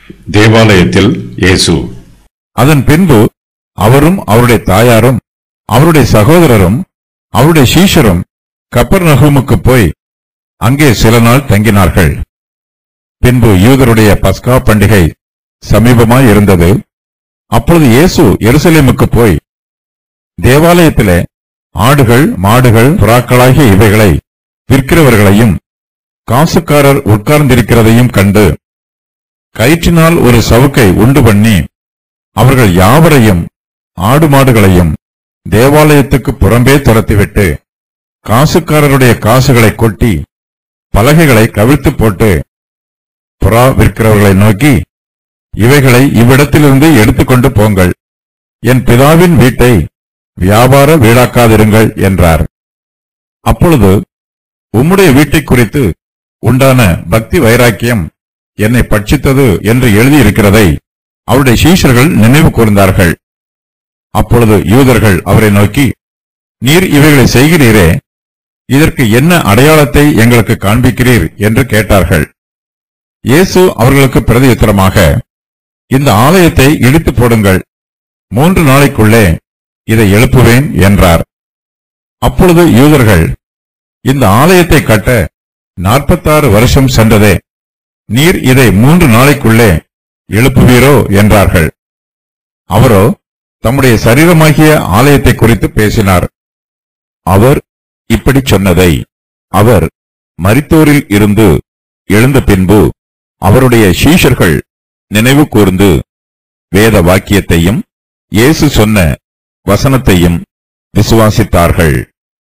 தேவாலயத்தில் இயேசு அதன் பின்பு அவரும் அவருடைய தாயாரும் அவருடைய சகோதரரும் அவருடைய சீஷரும் கப்பர்நகூமுக்கு போய் அங்கே சில நாள் தங்கினார்கள் பின்பு யூதருடைய பஸ்கா பண்டிகை சமீபமாய் இருந்தது அப்பொழுது இயேசு எருசலேமுக்கு போய் தேவாலயத்திலே ஆடுகள் மாடுகள் புறாக்களாகிய இவைகளை விற்கிறவர்களையும் காசுக்காரர் உட்கார்ந்திருக்கிறதையும் கண்டு கயிற்றினால் ஒரு சவுக்கை உண்டு பண்ணி அவர்கள் யாவரையும் ஆடு மாடுகளையும் தேவாலயத்துக்கு புறம்பே துரத்திவிட்டு காசுக்காரருடைய காசுகளை கொட்டி பலகைகளை கவிழ்த்து போட்டு புறா விற்கிறவர்களை நோக்கி இவைகளை இவ்விடத்திலிருந்து எடுத்துக்கொண்டு போங்கள் என் பிதாவின் வீட்டை வியாபார வீடாக்காதிருங்கள் என்றார் அப்பொழுது உம்முடைய வீட்டைக் குறித்து உண்டான பக்தி வைராக்கியம் என்னை பட்சித்தது என்று எழுதியிருக்கிறதை அவருடைய சீஷர்கள் நினைவு கூர்ந்தார்கள் அப்பொழுது யூதர்கள் அவரை நோக்கி நீர் இவைகளை செய்கிறீரே இதற்கு என்ன அடையாளத்தை எங்களுக்கு காண்பிக்கிறீர் என்று கேட்டார்கள் இயேசு அவர்களுக்கு பிரதியுத்தரமாக இந்த ஆலயத்தை இடித்து போடுங்கள் மூன்று நாளைக்குள்ளே இதை எழுப்புவேன் என்றார் அப்பொழுது யூதர்கள் இந்த ஆலயத்தை கட்ட நாற்பத்தாறு வருஷம் சென்றதே நீர் இதை மூன்று நாளைக்குள்ளே எழுப்புவீரோ என்றார்கள் அவரோ தம்முடைய சரீரமாகிய ஆலயத்தை குறித்து பேசினார் அவர் இப்படி சொன்னதை அவர் மரித்தோரில் இருந்து எழுந்த பின்பு அவருடைய சீஷர்கள் நினைவு கூர்ந்து வேத வாக்கியத்தையும் இயேசு சொன்ன வசனத்தையும் விசுவாசித்தார்கள்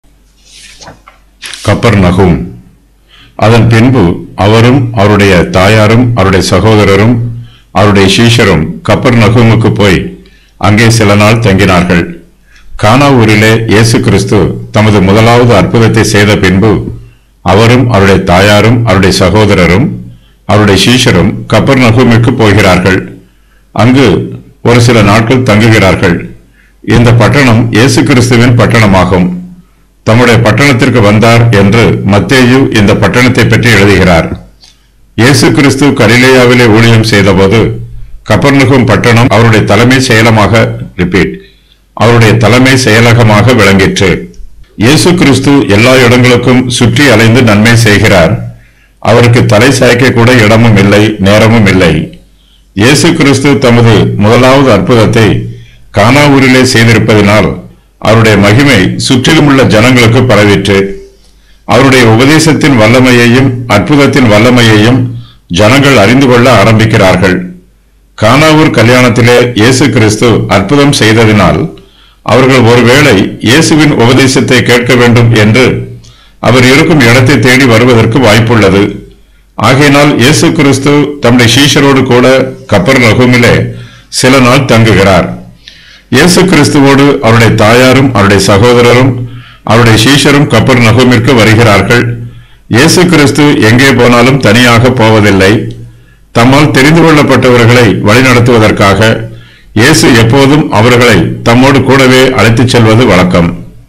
கப்பர் நகும் அதன் பின்பு அவரும் அவருடைய தாயாரும் அவருடைய சகோதரரும் அவருடைய சீஷரும் கப்பர் நகுமுக்கு போய் அங்கே சில நாள் தங்கினார்கள் கானா ஊரிலே இயேசு கிறிஸ்து தமது முதலாவது அற்புதத்தை செய்த பின்பு அவரும் அவருடைய தாயாரும் அவருடைய சகோதரரும் அவருடைய சீஷரும் கப்பர் நகுமிற்கு போகிறார்கள் அங்கு ஒரு சில நாட்கள் தங்குகிறார்கள் இந்த பட்டணம் இயேசு கிறிஸ்துவின் பட்டணமாகும் தம்முடைய பட்டணத்திற்கு வந்தார் என்று மத்தேயு இந்த பட்டணத்தை பற்றி எழுதுகிறார் இயேசு கிறிஸ்து கலிலேயாவிலே ஊழியம் செய்தபோது கப்பர்நகும் பட்டணம் அவருடைய தலைமை செயலமாக ரிப்பீட் அவருடைய தலைமை செயலகமாக விளங்கிற்று இயேசு கிறிஸ்து எல்லா இடங்களுக்கும் சுற்றி அலைந்து நன்மை செய்கிறார் அவருக்கு தலை சாய்க்க கூட இடமும் இல்லை நேரமும் இல்லை இயேசு கிறிஸ்து தமது முதலாவது அற்புதத்தை கானாவூரிலே செய்திருப்பதினால் அவருடைய மகிமை சுற்றிலுமுள்ள ஜனங்களுக்கு பரவிற்று அவருடைய உபதேசத்தின் வல்லமையையும் அற்புதத்தின் வல்லமையையும் ஜனங்கள் அறிந்து கொள்ள ஆரம்பிக்கிறார்கள் கானாவூர் கல்யாணத்திலே இயேசு கிறிஸ்து அற்புதம் செய்ததினால் அவர்கள் ஒருவேளை இயேசுவின் உபதேசத்தை கேட்க வேண்டும் என்று அவர் இருக்கும் இடத்தை தேடி வருவதற்கு வாய்ப்புள்ளது ஆகையினால் இயேசு கிறிஸ்து தம்முடைய சீஷரோடு கூட கப்பர் நகுமிலே சில நாள் தங்குகிறார் இயேசு கிறிஸ்துவோடு அவருடைய தாயாரும் அவருடைய சகோதரரும் அவருடைய சீஷரும் கப்பர் நகுமிற்கு வருகிறார்கள் இயேசு கிறிஸ்து எங்கே போனாலும் தனியாக போவதில்லை தம்மால் தெரிந்து கொள்ளப்பட்டவர்களை வழிநடத்துவதற்காக இயேசு எப்போதும் அவர்களை தம்மோடு கூடவே அழைத்துச் செல்வது வழக்கம்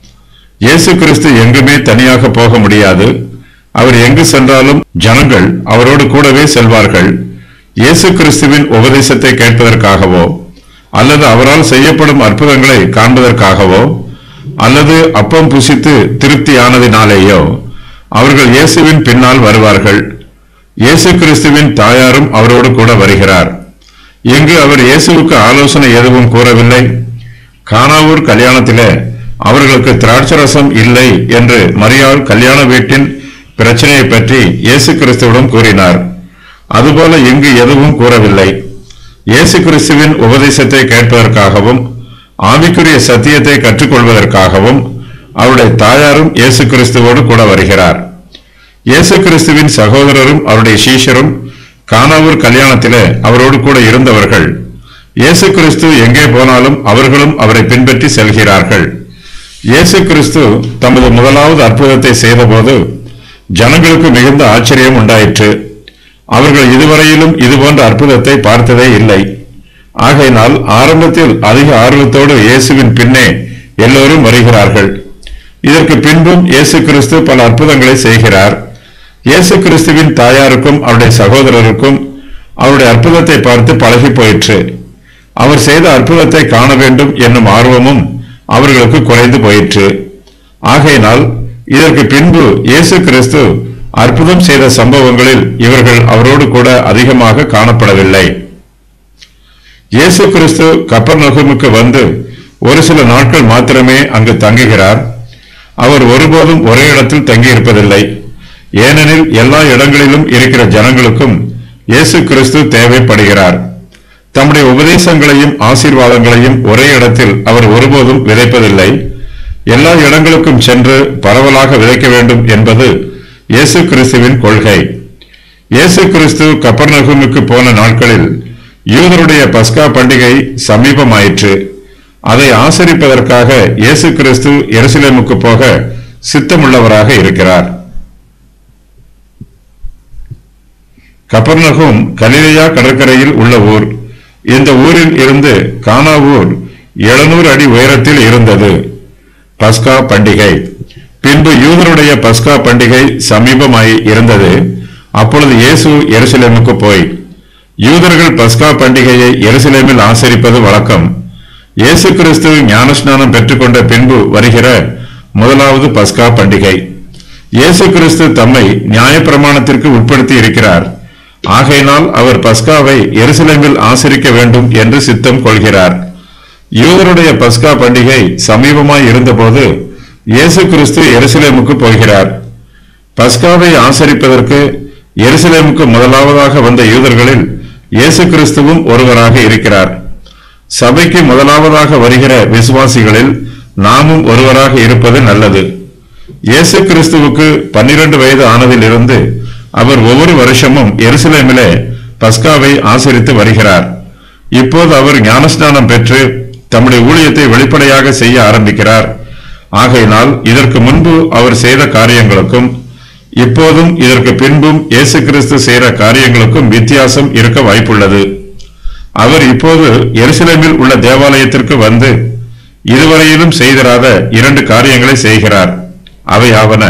இயேசு கிறிஸ்து எங்குமே தனியாக போக முடியாது அவர் எங்கு சென்றாலும் ஜனங்கள் அவரோடு கூடவே செல்வார்கள் இயேசு கிறிஸ்துவின் உபதேசத்தை கேட்பதற்காகவோ அல்லது அவரால் செய்யப்படும் அற்புதங்களை காண்பதற்காகவோ அல்லது அப்பம் புசித்து திருப்தியானதினாலேயோ அவர்கள் இயேசுவின் பின்னால் வருவார்கள் இயேசு கிறிஸ்துவின் தாயாரும் அவரோடு கூட வருகிறார் இங்கு அவர் இயேசுவுக்கு ஆலோசனை எதுவும் கூறவில்லை கானாவூர் கல்யாணத்திலே அவர்களுக்கு திராட்சரசம் இல்லை என்று மரியாள் கல்யாண வீட்டின் பிரச்சனையை பற்றி இயேசு கிறிஸ்துவிடம் கூறினார் அதுபோல இங்கு எதுவும் கூறவில்லை இயேசு கிறிஸ்துவின் உபதேசத்தை கேட்பதற்காகவும் ஆவிக்குரிய சத்தியத்தை கற்றுக்கொள்வதற்காகவும் அவருடைய தாயாரும் இயேசு கிறிஸ்துவோடு கூட வருகிறார் இயேசு கிறிஸ்துவின் சகோதரரும் அவருடைய சீஷரும் கானாவூர் கல்யாணத்திலே அவரோடு கூட இருந்தவர்கள் இயேசு கிறிஸ்து எங்கே போனாலும் அவர்களும் அவரை பின்பற்றி செல்கிறார்கள் இயேசு கிறிஸ்து தமது முதலாவது அற்புதத்தை செய்தபோது ஜனங்களுக்கு மிகுந்த ஆச்சரியம் உண்டாயிற்று அவர்கள் இதுவரையிலும் இதுபோன்ற அற்புதத்தை பார்த்ததே இல்லை ஆகையினால் ஆரம்பத்தில் அதிக ஆர்வத்தோடு இயேசுவின் பின்னே எல்லோரும் வருகிறார்கள் இதற்கு பின்பும் இயேசு கிறிஸ்து பல அற்புதங்களை செய்கிறார் இயேசு கிறிஸ்துவின் தாயாருக்கும் அவருடைய சகோதரருக்கும் அவருடைய அற்புதத்தை பார்த்து பழகி போயிற்று அவர் செய்த அற்புதத்தை காண வேண்டும் என்னும் ஆர்வமும் அவர்களுக்கு குறைந்து போயிற்று ஆகையினால் இதற்கு பின்பு இயேசு கிறிஸ்து அற்புதம் செய்த சம்பவங்களில் இவர்கள் அவரோடு கூட அதிகமாக காணப்படவில்லை இயேசு கிறிஸ்து கப்பர்நகமுக்கு வந்து ஒரு சில நாட்கள் மாத்திரமே அங்கு தங்குகிறார் அவர் ஒருபோதும் ஒரே இடத்தில் தங்கியிருப்பதில்லை ஏனெனில் எல்லா இடங்களிலும் இருக்கிற ஜனங்களுக்கும் இயேசு கிறிஸ்து தேவைப்படுகிறார் தம்முடைய உபதேசங்களையும் ஆசீர்வாதங்களையும் ஒரே இடத்தில் அவர் ஒருபோதும் விதைப்பதில்லை எல்லா இடங்களுக்கும் சென்று பரவலாக விதைக்க வேண்டும் என்பது இயேசு கிறிஸ்துவின் கொள்கை இயேசு கிறிஸ்து கப்பர்நகமுக்கு போன நாட்களில் யூதருடைய பஸ்கா பண்டிகை சமீபமாயிற்று அதை ஆசரிப்பதற்காக இயேசு கிறிஸ்து எருசலேமுக்கு போக சித்தமுள்ளவராக இருக்கிறார் கப்பர்நகும் கலிலேயா கடற்கரையில் உள்ள ஊர் இந்த ஊரில் இருந்து கானா ஊர் எழுநூறு அடி உயரத்தில் இருந்தது பஸ்கா பண்டிகை பின்பு யூதருடைய பஸ்கா பண்டிகை சமீபமாய் இருந்தது அப்பொழுது இயேசு எருசலேமுக்கு போய் யூதர்கள் பஸ்கா பண்டிகையை எருசலேமில் ஆசரிப்பது வழக்கம் இயேசு கிறிஸ்து ஞானஸ்நானம் பெற்றுக்கொண்ட பின்பு வருகிற முதலாவது பஸ்கா பண்டிகை இயேசு கிறிஸ்து தம்மை நியாயப்பிரமாணத்திற்கு உட்படுத்தி இருக்கிறார் ஆகையினால் அவர் பஸ்காவை எருசலேமில் ஆசரிக்க வேண்டும் என்று சித்தம் கொள்கிறார் யூதருடைய பஸ்கா பண்டிகை சமீபமாய் இருந்தபோது இயேசு கிறிஸ்து எருசலேமுக்கு போகிறார் பஸ்காவை ஆசரிப்பதற்கு எருசலேமுக்கு முதலாவதாக வந்த யூதர்களில் இயேசு கிறிஸ்துவும் ஒருவராக இருக்கிறார் சபைக்கு முதலாவதாக வருகிற விசுவாசிகளில் நாமும் ஒருவராக இருப்பது நல்லது இயேசு கிறிஸ்துவுக்கு பன்னிரண்டு வயது ஆனதிலிருந்து அவர் ஒவ்வொரு வருஷமும் எருசலேமிலே பஸ்காவை ஆசரித்து வருகிறார் இப்போது அவர் ஞானஸ்நானம் பெற்று தம்முடைய ஊழியத்தை வெளிப்படையாக செய்ய ஆரம்பிக்கிறார் ஆகையினால் இதற்கு முன்பு அவர் செய்த காரியங்களுக்கும் இப்போதும் இதற்கு பின்பும் இயேசு கிறிஸ்து செய்த காரியங்களுக்கும் வித்தியாசம் இருக்க வாய்ப்புள்ளது அவர் இப்போது எருசலேமில் உள்ள தேவாலயத்திற்கு வந்து இதுவரையிலும் செய்திராத இரண்டு காரியங்களை செய்கிறார் அவையாவன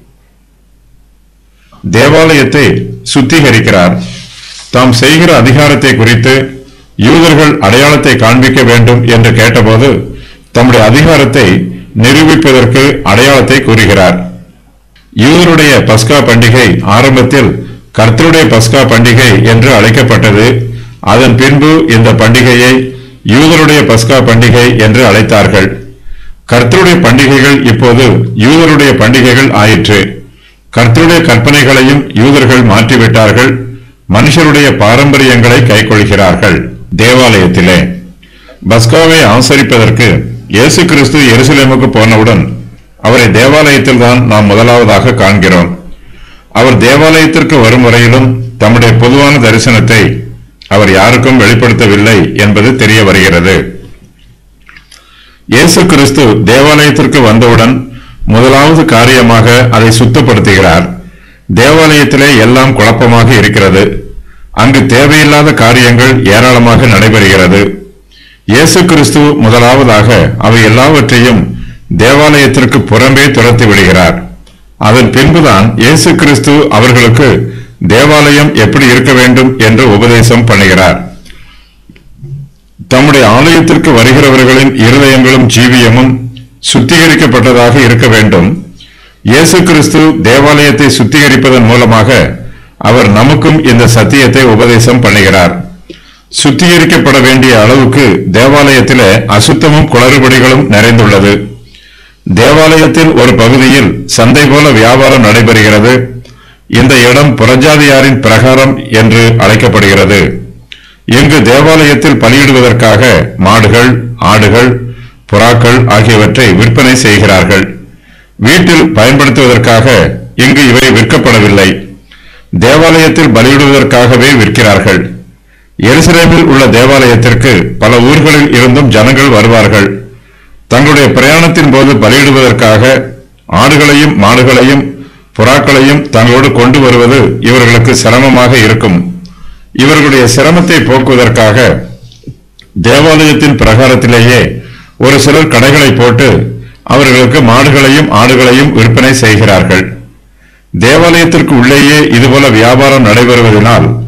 தேவாலயத்தை சுத்திகரிக்கிறார் தாம் செய்கிற அதிகாரத்தை குறித்து யூதர்கள் அடையாளத்தை காண்பிக்க வேண்டும் என்று கேட்டபோது தம்முடைய அதிகாரத்தை நிரூபிப்பதற்கு அடையாளத்தை கூறுகிறார் யூதருடைய பஸ்கா பண்டிகை ஆரம்பத்தில் கர்த்தருடைய பஸ்கா பண்டிகை என்று அழைக்கப்பட்டது அதன் பின்பு இந்த பண்டிகையை யூதருடைய பஸ்கா பண்டிகை என்று அழைத்தார்கள் கர்த்தருடைய பண்டிகைகள் இப்போது யூதருடைய பண்டிகைகள் ஆயிற்று கர்த்தருடைய கற்பனைகளையும் யூதர்கள் மாற்றிவிட்டார்கள் மனுஷருடைய பாரம்பரியங்களை கைக்கொள்கிறார்கள் தேவாலயத்திலே பஸ்காவை ஆசரிப்பதற்கு இயேசு கிறிஸ்து எருசலேமுக்கு போனவுடன் அவரை தேவாலயத்தில் தான் நாம் முதலாவதாக காண்கிறோம் அவர் தேவாலயத்திற்கு வரும் வரையிலும் தம்முடைய பொதுவான தரிசனத்தை அவர் யாருக்கும் வெளிப்படுத்தவில்லை என்பது தெரிய வருகிறது இயேசு கிறிஸ்து தேவாலயத்திற்கு வந்தவுடன் முதலாவது காரியமாக அதை சுத்தப்படுத்துகிறார் தேவாலயத்திலே எல்லாம் குழப்பமாக இருக்கிறது அங்கு தேவையில்லாத காரியங்கள் ஏராளமாக நடைபெறுகிறது இயேசு கிறிஸ்து முதலாவதாக அவை எல்லாவற்றையும் தேவாலயத்திற்கு புறம்பே துரத்தி விடுகிறார் அதன் பின்புதான் இயேசு கிறிஸ்து அவர்களுக்கு தேவாலயம் எப்படி இருக்க வேண்டும் என்று உபதேசம் பண்ணுகிறார் தம்முடைய ஆலயத்திற்கு வருகிறவர்களின் இருதயங்களும் ஜீவியமும் சுத்திகரிக்கப்பட்டதாக இருக்க வேண்டும் இயேசு கிறிஸ்து தேவாலயத்தை சுத்திகரிப்பதன் மூலமாக அவர் நமக்கும் இந்த சத்தியத்தை உபதேசம் பண்ணுகிறார் சுத்திகரிக்கப்பட வேண்டிய அளவுக்கு தேவாலயத்திலே அசுத்தமும் குளறுபடிகளும் நிறைந்துள்ளது தேவாலயத்தின் ஒரு பகுதியில் சந்தை போல வியாபாரம் நடைபெறுகிறது இந்த இடம் புறஜாதியாரின் பிரகாரம் என்று அழைக்கப்படுகிறது இங்கு தேவாலயத்தில் பலியிடுவதற்காக மாடுகள் ஆடுகள் புறாக்கள் ஆகியவற்றை விற்பனை செய்கிறார்கள் வீட்டில் பயன்படுத்துவதற்காக இங்கு இவை விற்கப்படவில்லை தேவாலயத்தில் பலியிடுவதற்காகவே விற்கிறார்கள் எருசலேமில் உள்ள தேவாலயத்திற்கு பல ஊர்களில் இருந்தும் ஜனங்கள் வருவார்கள் தங்களுடைய பிரயாணத்தின் போது பலியிடுவதற்காக ஆடுகளையும் மாடுகளையும் புறாக்களையும் தங்களோடு கொண்டு வருவது இவர்களுக்கு சிரமமாக இருக்கும் இவர்களுடைய சிரமத்தை போக்குவதற்காக தேவாலயத்தின் பிரகாரத்திலேயே ஒரு சிலர் கடைகளை போட்டு அவர்களுக்கு மாடுகளையும் ஆடுகளையும் விற்பனை செய்கிறார்கள் தேவாலயத்திற்கு உள்ளேயே இதுபோல வியாபாரம் நடைபெறுவதனால்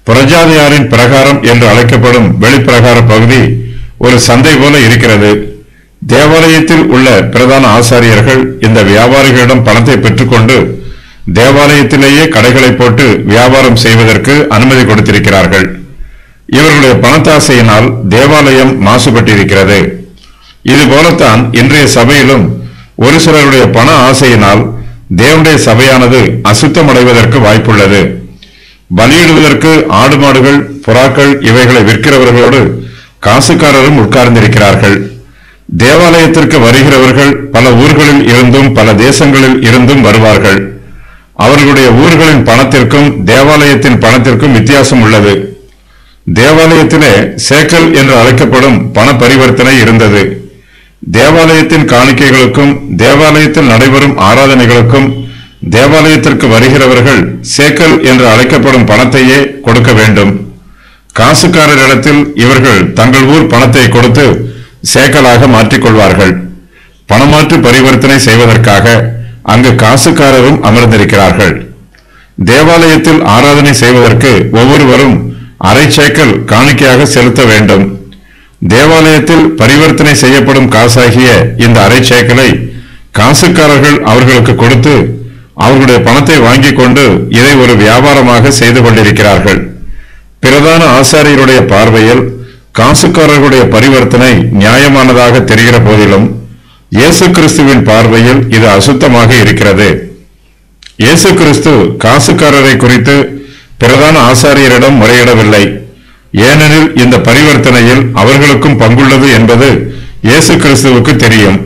புரஜாதியாரின் பிரகாரம் என்று அழைக்கப்படும் வெளிப்பிரகார பகுதி ஒரு சந்தை போல இருக்கிறது தேவாலயத்தில் உள்ள பிரதான ஆசாரியர்கள் இந்த வியாபாரிகளிடம் பணத்தை பெற்றுக்கொண்டு தேவாலயத்திலேயே கடைகளை போட்டு வியாபாரம் செய்வதற்கு அனுமதி கொடுத்திருக்கிறார்கள் இவர்களுடைய பணத்தாசையினால் தேவாலயம் மாசுபட்டிருக்கிறது இது போலத்தான் இன்றைய சபையிலும் ஒரு சிலருடைய பண ஆசையினால் தேவனுடைய சபையானது அசுத்தமடைவதற்கு வாய்ப்புள்ளது பலியிடுவதற்கு ஆடு மாடுகள் புறாக்கள் இவைகளை விற்கிறவர்களோடு காசுக்காரரும் உட்கார்ந்திருக்கிறார்கள் தேவாலயத்திற்கு வருகிறவர்கள் பல ஊர்களில் இருந்தும் பல தேசங்களில் இருந்தும் வருவார்கள் அவர்களுடைய ஊர்களின் பணத்திற்கும் தேவாலயத்தின் பணத்திற்கும் வித்தியாசம் உள்ளது தேவாலயத்திலே சேக்கல் என்று அழைக்கப்படும் பண பரிவர்த்தனை இருந்தது தேவாலயத்தின் காணிக்கைகளுக்கும் தேவாலயத்தில் நடைபெறும் ஆராதனைகளுக்கும் தேவாலயத்திற்கு வருகிறவர்கள் சேக்கல் என்று அழைக்கப்படும் பணத்தையே கொடுக்க வேண்டும் காசுக்காரரிடத்தில் இவர்கள் தங்கள் ஊர் பணத்தை கொடுத்து சேக்கலாக மாற்றிக்கொள்வார்கள் பணமாற்று பரிவர்த்தனை செய்வதற்காக அங்கு காசுக்காரரும் அமர்ந்திருக்கிறார்கள் தேவாலயத்தில் ஆராதனை செய்வதற்கு ஒவ்வொருவரும் அரை சேக்கல் காணிக்கையாக செலுத்த வேண்டும் தேவாலயத்தில் பரிவர்த்தனை செய்யப்படும் காசாகிய இந்த அரை சேக்கலை காசுக்காரர்கள் அவர்களுக்கு கொடுத்து அவர்களுடைய பணத்தை வாங்கிக் கொண்டு இதை ஒரு வியாபாரமாக செய்து கொண்டிருக்கிறார்கள் பிரதான ஆசாரியருடைய பார்வையில் காசுக்காரர்களுடைய பரிவர்த்தனை நியாயமானதாக தெரிகிற போதிலும் இயேசு கிறிஸ்துவின் பார்வையில் இது அசுத்தமாக இருக்கிறது இயேசு கிறிஸ்து காசுக்காரரை குறித்து பிரதான ஆசாரியரிடம் முறையிடவில்லை ஏனெனில் இந்த பரிவர்த்தனையில் அவர்களுக்கும் பங்குள்ளது என்பது இயேசு கிறிஸ்துவுக்கு தெரியும்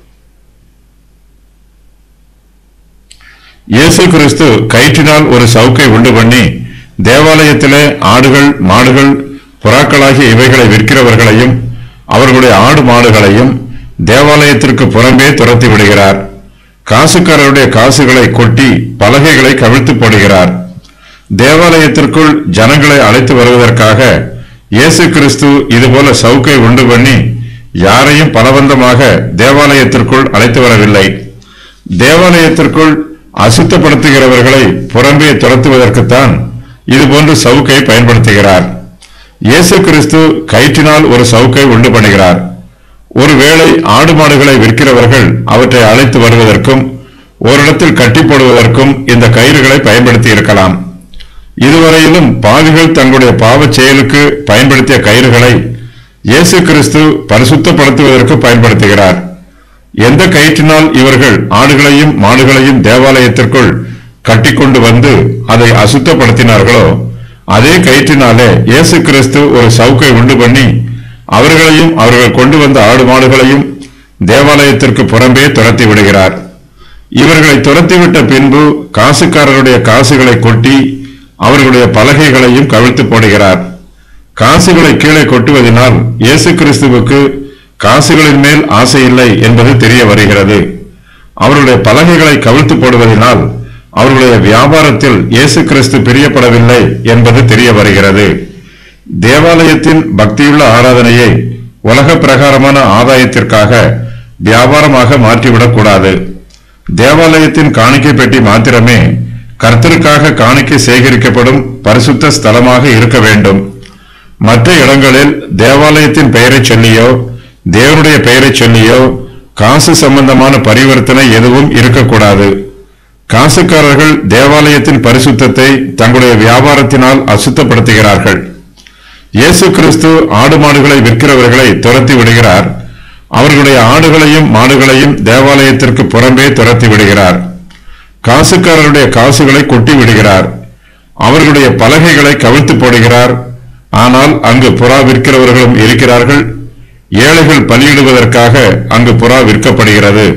இயேசு கிறிஸ்து கயிற்றினால் ஒரு சவுக்கை உண்டு பண்ணி தேவாலயத்திலே ஆடுகள் மாடுகள் புறாக்களாகிய இவைகளை விற்கிறவர்களையும் அவர்களுடைய ஆடு மாடுகளையும் தேவாலயத்திற்கு புறம்பே துரத்தி விடுகிறார் காசுக்காரருடைய காசுகளை கொட்டி பலகைகளை கவிழ்த்து போடுகிறார் தேவாலயத்திற்குள் ஜனங்களை அழைத்து வருவதற்காக இயேசு கிறிஸ்து இதுபோல சவுக்கை உண்டு பண்ணி யாரையும் பலவந்தமாக தேவாலயத்திற்குள் அழைத்து வரவில்லை தேவாலயத்திற்குள் அசுத்தப்படுத்துகிறவர்களை புறம்பே துரத்துவதற்குத்தான் இதுபோன்று சவுக்கை பயன்படுத்துகிறார் இயேசு கிறிஸ்து கயிற்றினால் ஒரு சவுக்கை உண்டு பண்ணுகிறார் ஒருவேளை ஆடு மாடுகளை விற்கிறவர்கள் அவற்றை அழைத்து வருவதற்கும் ஓரிடத்தில் கட்டி போடுவதற்கும் இந்த கயிறுகளை பயன்படுத்தி இருக்கலாம் இதுவரையிலும் பாவிகள் தங்களுடைய பாவச் செயலுக்கு பயன்படுத்திய கயிறுகளை இயேசு கிறிஸ்து பரிசுத்தப்படுத்துவதற்கு பயன்படுத்துகிறார் எந்த கயிற்றினால் இவர்கள் ஆடுகளையும் மாடுகளையும் தேவாலயத்திற்குள் கட்டிக்கொண்டு வந்து அதை அசுத்தப்படுத்தினார்களோ அதே கயிற்றினாலே இயேசு கிறிஸ்து ஒரு சவுக்கை உண்டு பண்ணி அவர்களையும் அவர்கள் கொண்டு வந்த ஆடு மாடுகளையும் தேவாலயத்திற்கு புறம்பே துரத்தி விடுகிறார் இவர்களை துரத்திவிட்ட பின்பு காசுக்காரருடைய காசுகளை கொட்டி அவர்களுடைய பலகைகளையும் கவிழ்த்து போடுகிறார் காசுகளை கீழே கொட்டுவதனால் இயேசு கிறிஸ்துவுக்கு காசுகளின் மேல் ஆசை இல்லை என்பது தெரிய வருகிறது அவருடைய பலகைகளை கவிழ்த்து போடுவதனால் அவர்களுடைய வியாபாரத்தில் இயேசு கிறிஸ்து பிரியப்படவில்லை என்பது தெரிய வருகிறது தேவாலயத்தின் பக்தியுள்ள ஆராதனையை உலக பிரகாரமான ஆதாயத்திற்காக வியாபாரமாக மாற்றிவிடக் கூடாது தேவாலயத்தின் காணிக்கை பெட்டி மாத்திரமே கர்த்தருக்காக காணிக்கை சேகரிக்கப்படும் பரிசுத்த ஸ்தலமாக இருக்க வேண்டும் மற்ற இடங்களில் தேவாலயத்தின் பெயரைச் சொல்லியோ தேவனுடைய பெயரைச் சொல்லியோ காசு சம்பந்தமான பரிவர்த்தனை எதுவும் இருக்கக்கூடாது காசுக்காரர்கள் தேவாலயத்தின் பரிசுத்தத்தை தங்களுடைய வியாபாரத்தினால் அசுத்தப்படுத்துகிறார்கள் இயேசு கிறிஸ்து ஆடு மாடுகளை விற்கிறவர்களை துரத்தி விடுகிறார் அவர்களுடைய ஆடுகளையும் மாடுகளையும் தேவாலயத்திற்கு புறம்பே துரத்தி விடுகிறார் காசுக்காரருடைய காசுகளை கொட்டி விடுகிறார் அவர்களுடைய பலகைகளை கவிழ்த்து போடுகிறார் ஆனால் அங்கு புறா விற்கிறவர்களும் இருக்கிறார்கள் ஏழைகள் பலியிடுவதற்காக அங்கு புறா விற்கப்படுகிறது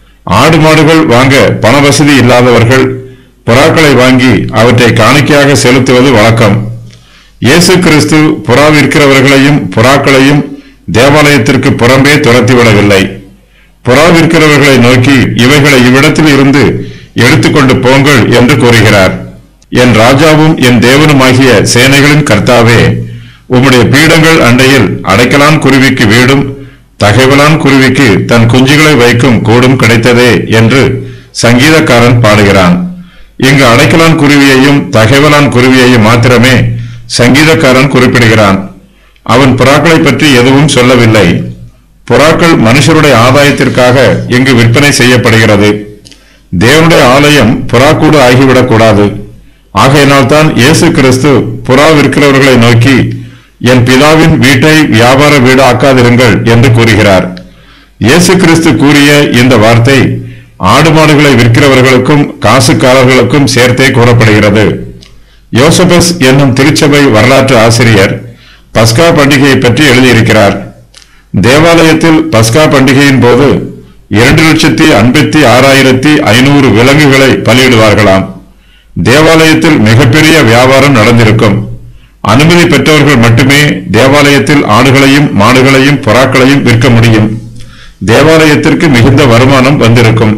ஆடு மாடுகள் வாங்க பண வசதி இல்லாதவர்கள் புறாக்களை வாங்கி அவற்றை காணிக்கையாக செலுத்துவது வழக்கம் இயேசு கிறிஸ்து புறா விற்கிறவர்களையும் புறாக்களையும் தேவாலயத்திற்கு புறம்பே துரத்திவிடவில்லை புறா விற்கிறவர்களை நோக்கி இவைகளை இவ்விடத்தில் இருந்து எடுத்துக்கொண்டு போங்கள் என்று கூறுகிறார் என் ராஜாவும் என் தேவனுமாகிய சேனைகளின் கர்த்தாவே உம்முடைய பீடங்கள் அண்டையில் அடைக்கலான் குருவிக்கு வீடும் தகைவலான் குருவிக்கு தன் குஞ்சுகளை வைக்கும் கூடும் கிடைத்ததே என்று சங்கீதக்காரன் பாடுகிறான் இங்கு அடைக்கலான் குருவியையும் தகைவலான் குருவியையும் மாத்திரமே சங்கீதக்காரன் குறிப்பிடுகிறான் அவன் புறாக்களை பற்றி எதுவும் சொல்லவில்லை புறாக்கள் மனுஷருடைய ஆதாயத்திற்காக இங்கு விற்பனை செய்யப்படுகிறது தேவனுடைய ஆலயம் புறாக்கூடு ஆகிவிடக் கூடாது ஆகையினால் தான் இயேசு கிறிஸ்து புறா விற்கிறவர்களை நோக்கி என் பிதாவின் வீட்டை வியாபார வீடு ஆக்காதிருங்கள் என்று கூறுகிறார் இயேசு கிறிஸ்து கூறிய இந்த வார்த்தை ஆடு மாடுகளை விற்கிறவர்களுக்கும் காசுக்காரர்களுக்கும் சேர்த்தே கூறப்படுகிறது யோசபஸ் என்னும் திருச்சபை வரலாற்று ஆசிரியர் பஸ்கா பண்டிகையை பற்றி எழுதியிருக்கிறார் தேவாலயத்தில் பஸ்கா பண்டிகையின் போது இரண்டு லட்சத்தி ஐம்பத்தி ஆறாயிரத்தி ஐநூறு விலங்குகளை பலியிடுவார்களாம் தேவாலயத்தில் மிகப்பெரிய வியாபாரம் நடந்திருக்கும் அனுமதி பெற்றவர்கள் மட்டுமே தேவாலயத்தில் ஆடுகளையும் மாடுகளையும் புறாக்களையும் விற்க முடியும் தேவாலயத்திற்கு மிகுந்த வருமானம் வந்திருக்கும்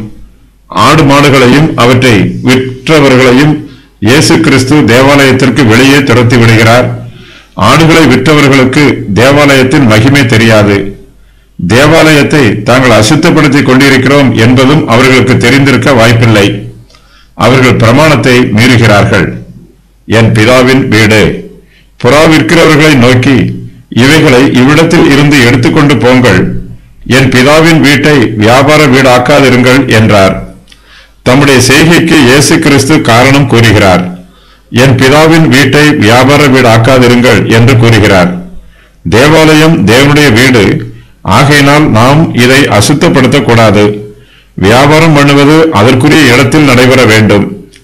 ஆடு மாடுகளையும் அவற்றை விற்றவர்களையும் இயேசு கிறிஸ்து தேவாலயத்திற்கு வெளியே துரத்தி விடுகிறார் ஆடுகளை விற்றவர்களுக்கு தேவாலயத்தின் மகிமை தெரியாது தேவாலயத்தை தாங்கள் அசுத்தப்படுத்திக் கொண்டிருக்கிறோம் என்பதும் அவர்களுக்கு தெரிந்திருக்க வாய்ப்பில்லை அவர்கள் பிரமாணத்தை மீறுகிறார்கள் என் பிதாவின் வீடு புறா விற்கிறவர்களை நோக்கி இவைகளை இவ்விடத்தில் இருந்து எடுத்துக்கொண்டு போங்கள் என் பிதாவின் வீட்டை வியாபார வீடாக்காதிருங்கள் என்றார் தம்முடைய செய்கைக்கு இயேசு கிறிஸ்து காரணம் கூறுகிறார் என் பிதாவின் வீட்டை வியாபார வீடாக்காதிருங்கள் என்று கூறுகிறார் தேவாலயம் தேவனுடைய வீடு ஆகையினால் நாம் இதை அசுத்தப்படுத்தக்கூடாது வியாபாரம் பண்ணுவது அதற்குரிய இடத்தில் நடைபெற வேண்டும்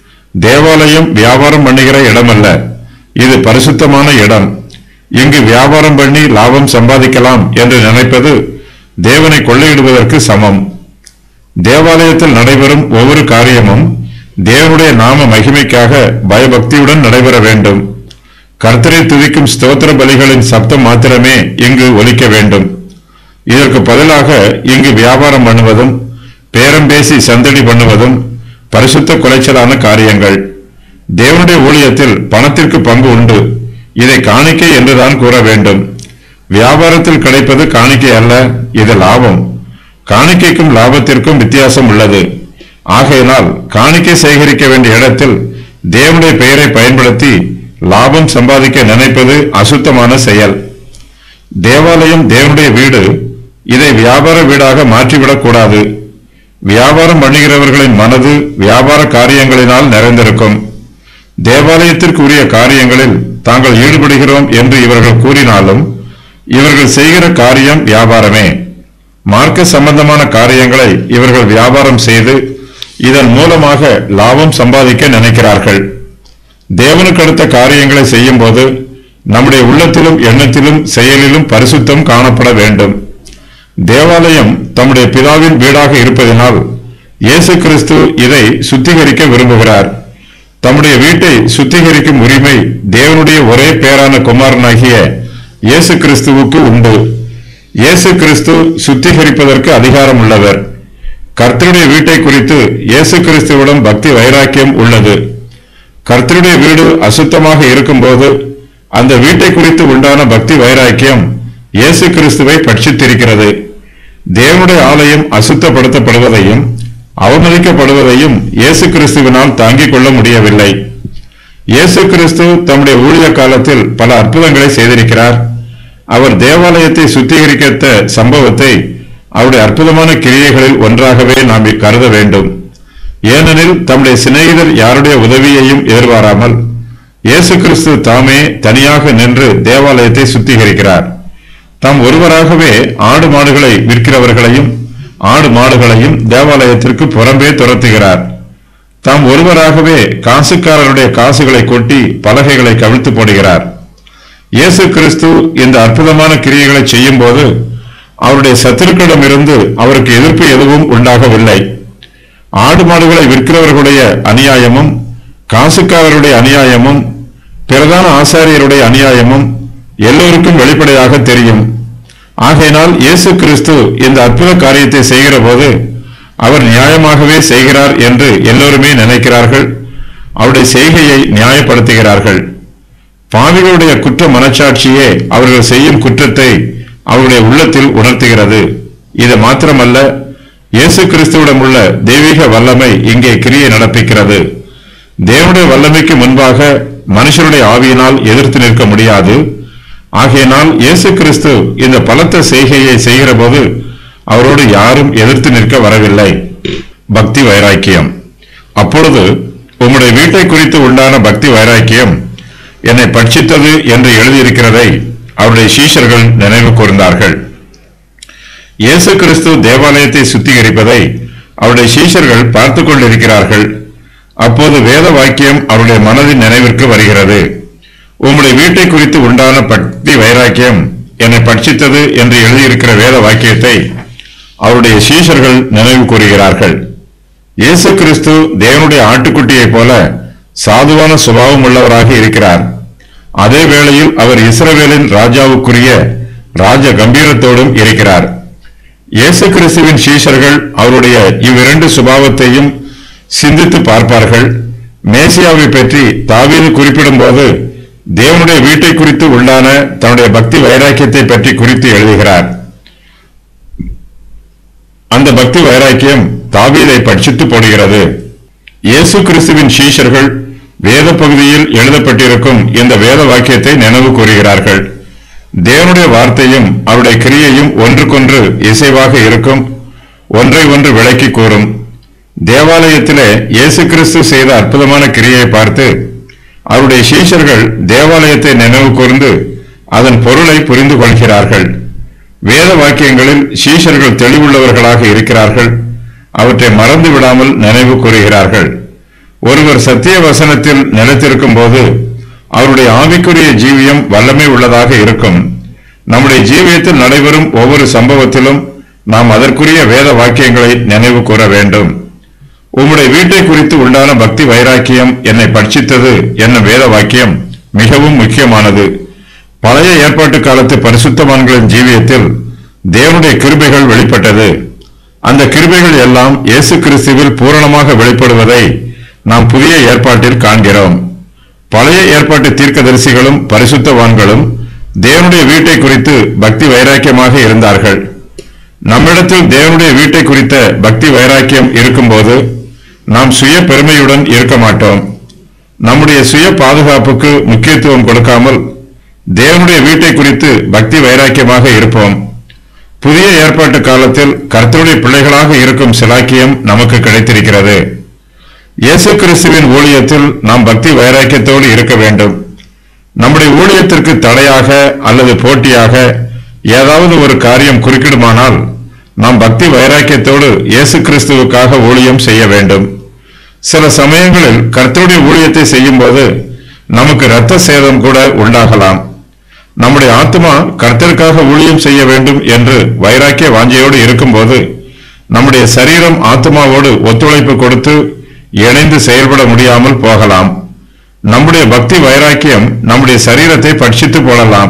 தேவாலயம் வியாபாரம் பண்ணுகிற இடமல்ல இது பரிசுத்தமான இடம் இங்கு வியாபாரம் பண்ணி லாபம் சம்பாதிக்கலாம் என்று நினைப்பது தேவனை கொள்ளையிடுவதற்கு சமம் தேவாலயத்தில் நடைபெறும் ஒவ்வொரு காரியமும் தேவனுடைய நாம மகிமைக்காக பயபக்தியுடன் நடைபெற வேண்டும் கர்த்தரை துதிக்கும் ஸ்தோத்திர பலிகளின் சப்தம் மாத்திரமே இங்கு ஒலிக்க வேண்டும் இதற்கு பதிலாக இங்கு வியாபாரம் பண்ணுவதும் பேரம் பேசி சந்தடி பண்ணுவதும் பரிசுத்த குலைச்சலான காரியங்கள் தேவனுடைய ஊழியத்தில் பணத்திற்கு பங்கு உண்டு இதை காணிக்கை என்றுதான் கூற வேண்டும் வியாபாரத்தில் கிடைப்பது காணிக்கை அல்ல இது லாபம் காணிக்கைக்கும் லாபத்திற்கும் வித்தியாசம் உள்ளது ஆகையினால் காணிக்கை சேகரிக்க வேண்டிய இடத்தில் தேவனுடைய பெயரை பயன்படுத்தி லாபம் சம்பாதிக்க நினைப்பது அசுத்தமான செயல் தேவாலயம் தேவனுடைய வீடு இதை வியாபார வீடாக மாற்றிவிடக் கூடாது வியாபாரம் பண்ணுகிறவர்களின் மனது வியாபார காரியங்களினால் நிறைந்திருக்கும் தேவாலயத்திற்கு உரிய காரியங்களில் தாங்கள் ஈடுபடுகிறோம் என்று இவர்கள் கூறினாலும் இவர்கள் செய்கிற காரியம் வியாபாரமே மார்க்க சம்பந்தமான காரியங்களை இவர்கள் வியாபாரம் செய்து இதன் மூலமாக லாபம் சம்பாதிக்க நினைக்கிறார்கள் தேவனுக்கு அடுத்த காரியங்களை செய்யும்போது நம்முடைய உள்ளத்திலும் எண்ணத்திலும் செயலிலும் பரிசுத்தம் காணப்பட வேண்டும் தேவாலயம் தம்முடைய பிதாவின் வீடாக இருப்பதினால் இயேசு கிறிஸ்து இதை சுத்திகரிக்க விரும்புகிறார் தம்முடைய வீட்டை சுத்திகரிக்கும் உரிமை தேவனுடைய ஒரே பேரான குமாரனாகிய இயேசு கிறிஸ்துவுக்கு உண்டு இயேசு கிறிஸ்து சுத்திகரிப்பதற்கு அதிகாரம் உள்ளவர் கர்த்தருடைய வீட்டை குறித்து இயேசு கிறிஸ்துவிடம் பக்தி வைராக்கியம் உள்ளது கர்த்தருடைய வீடு அசுத்தமாக இருக்கும்போது அந்த வீட்டை குறித்து உண்டான பக்தி வைராக்கியம் இயேசு கிறிஸ்துவை பட்சித்திருக்கிறது தேவனுடைய ஆலயம் அசுத்தப்படுத்தப்படுவதையும் அவமதிக்கப்படுவதையும் இயேசு கிறிஸ்துவினால் தாங்கிக் கொள்ள முடியவில்லை இயேசு கிறிஸ்து தம்முடைய ஊழிய காலத்தில் பல அற்புதங்களை செய்திருக்கிறார் அவர் தேவாலயத்தை சுத்திகரித்த சம்பவத்தை அவருடைய அற்புதமான கிரியைகளில் ஒன்றாகவே நாம் கருத வேண்டும் ஏனெனில் தம்முடைய சிநேகிதர் யாருடைய உதவியையும் எதிர்பாராமல் இயேசு கிறிஸ்து தாமே தனியாக நின்று தேவாலயத்தை சுத்திகரிக்கிறார் தாம் ஒருவராகவே ஆடு மாடுகளை விற்கிறவர்களையும் ஆடு மாடுகளையும் தேவாலயத்திற்கு புறம்பே துரத்துகிறார் தாம் ஒருவராகவே காசுக்காரருடைய காசுகளை கொட்டி பலகைகளை கவிழ்த்து போடுகிறார் இயேசு கிறிஸ்து இந்த அற்புதமான கிரியைகளை செய்யும் போது அவருடைய சத்துருக்களிடமிருந்து அவருக்கு எதிர்ப்பு எதுவும் உண்டாகவில்லை ஆடு மாடுகளை விற்கிறவர்களுடைய அநியாயமும் காசுக்காரருடைய அநியாயமும் பிரதான ஆசாரியருடைய அநியாயமும் எல்லோருக்கும் வெளிப்படையாக தெரியும் ஆகையினால் இயேசு கிறிஸ்து இந்த அற்புத காரியத்தை செய்கிற போது அவர் நியாயமாகவே செய்கிறார் என்று எல்லோருமே நினைக்கிறார்கள் அவருடைய செய்கையை நியாயப்படுத்துகிறார்கள் பாவிகளுடைய குற்ற மனச்சாட்சியே அவர்கள் செய்யும் குற்றத்தை அவருடைய உள்ளத்தில் உணர்த்துகிறது இது மாத்திரமல்ல இயேசு கிறிஸ்துவிடம் உள்ள தெய்வீக வல்லமை இங்கே கிரியை நடப்பிக்கிறது தேவனுடைய வல்லமைக்கு முன்பாக மனுஷருடைய ஆவியினால் எதிர்த்து நிற்க முடியாது ஆகையினால் இயேசு கிறிஸ்து இந்த பலத்த செய்கையை செய்கிற போது அவரோடு யாரும் எதிர்த்து நிற்க வரவில்லை பக்தி வைராக்கியம் அப்பொழுது உம்முடைய வீட்டை குறித்து உண்டான பக்தி வைராக்கியம் என்னை பட்சித்தது என்று எழுதியிருக்கிறதை அவருடைய சீஷர்கள் நினைவு கூர்ந்தார்கள் இயேசு கிறிஸ்து தேவாலயத்தை சுத்திகரிப்பதை அவருடைய சீஷர்கள் பார்த்து கொண்டிருக்கிறார்கள் அப்போது வேத வாக்கியம் அவருடைய மனதின் நினைவிற்கு வருகிறது உம்முடைய வீட்டை குறித்து உண்டான பக்தி வைராக்கியம் என்னை பட்சித்தது என்று எழுதியிருக்கிற வேத வாக்கியத்தை அவருடைய சீஷர்கள் நினைவு கூறுகிறார்கள் இயேசு கிறிஸ்து தேவனுடைய ஆட்டுக்குட்டியைப் போல சாதுவான சுபாவம் உள்ளவராக இருக்கிறார் அதே வேளையில் அவர் இஸ்ரவேலின் ராஜாவுக்குரிய ராஜ கம்பீரத்தோடும் இருக்கிறார் இயேசு கிறிஸ்துவின் சீஷர்கள் அவருடைய இவ்விரண்டு சுபாவத்தையும் சிந்தித்து பார்ப்பார்கள் மேசியாவை பற்றி தாவீது குறிப்பிடும்போது தேவனுடைய வீட்டை குறித்து உண்டான தன்னுடைய பக்தி வைராக்கியத்தை பற்றி குறித்து எழுதுகிறார் அந்த பக்தி வைராக்கியம் தாவீதை பட்சித்து போடுகிறது இயேசு கிறிஸ்துவின் சீஷர்கள் வேத பகுதியில் எழுதப்பட்டிருக்கும் இந்த வேத வாக்கியத்தை நினைவு கூறுகிறார்கள் தேவனுடைய வார்த்தையும் அவருடைய கிரியையும் ஒன்றுக்கொன்று இசைவாக இருக்கும் ஒன்றை ஒன்று விளக்கி கூறும் தேவாலயத்திலே இயேசு கிறிஸ்து செய்த அற்புதமான கிரியை பார்த்து அவருடைய சீஷர்கள் தேவாலயத்தை நினைவு கூர்ந்து அதன் பொருளை புரிந்து கொள்கிறார்கள் வேத வாக்கியங்களில் சீஷர்கள் தெளிவுள்ளவர்களாக இருக்கிறார்கள் அவற்றை மறந்து விடாமல் நினைவு கூறுகிறார்கள் ஒருவர் சத்திய வசனத்தில் நிலைத்திருக்கும் போது அவருடைய ஆவிக்குரிய ஜீவியம் வல்லமை உள்ளதாக இருக்கும் நம்முடைய ஜீவியத்தில் நடைபெறும் ஒவ்வொரு சம்பவத்திலும் நாம் அதற்குரிய வேத வாக்கியங்களை நினைவு கூற வேண்டும் உம்முடைய வீட்டை குறித்து உண்டான பக்தி வைராக்கியம் என்னை பட்சித்தது என்னும் வேத வாக்கியம் மிகவும் முக்கியமானது பழைய ஏற்பாட்டு காலத்து பரிசுத்தவான்களின் ஜீவியத்தில் தேவனுடைய கிருபைகள் வெளிப்பட்டது அந்த கிருபைகள் எல்லாம் இயேசு கிறிஸ்துவில் பூரணமாக வெளிப்படுவதை நாம் புதிய ஏற்பாட்டில் காண்கிறோம் பழைய ஏற்பாட்டு தீர்க்கதரிசிகளும் பரிசுத்தவான்களும் தேவனுடைய வீட்டை குறித்து பக்தி வைராக்கியமாக இருந்தார்கள் நம்மிடத்தில் தேவனுடைய வீட்டை குறித்த பக்தி வைராக்கியம் இருக்கும்போது நாம் சுய பெருமையுடன் இருக்க மாட்டோம் நம்முடைய சுய பாதுகாப்புக்கு முக்கியத்துவம் கொடுக்காமல் தேவனுடைய வீட்டை குறித்து பக்தி வைராக்கியமாக இருப்போம் புதிய ஏற்பாட்டு காலத்தில் கர்த்தருடைய பிள்ளைகளாக இருக்கும் சிலாக்கியம் நமக்கு கிடைத்திருக்கிறது இயேசு கிறிஸ்துவின் ஊழியத்தில் நாம் பக்தி வைராக்கியத்தோடு இருக்க வேண்டும் நம்முடைய ஊழியத்திற்கு தடையாக அல்லது போட்டியாக ஏதாவது ஒரு காரியம் குறுக்கிடுமானால் நாம் பக்தி வைராக்கியத்தோடு இயேசு கிறிஸ்துவுக்காக ஊழியம் செய்ய வேண்டும் சில சமயங்களில் கர்த்தருடைய ஊழியத்தை செய்யும்போது நமக்கு இரத்த சேதம் கூட உண்டாகலாம் நம்முடைய ஆத்மா கர்த்தருக்காக ஊழியம் செய்ய வேண்டும் என்று வைராக்கிய வாஞ்சையோடு இருக்கும்போது நம்முடைய சரீரம் ஆத்மாவோடு ஒத்துழைப்பு கொடுத்து இணைந்து செயல்பட முடியாமல் போகலாம் நம்முடைய பக்தி வைராக்கியம் நம்முடைய சரீரத்தை பட்சித்து போடலாம்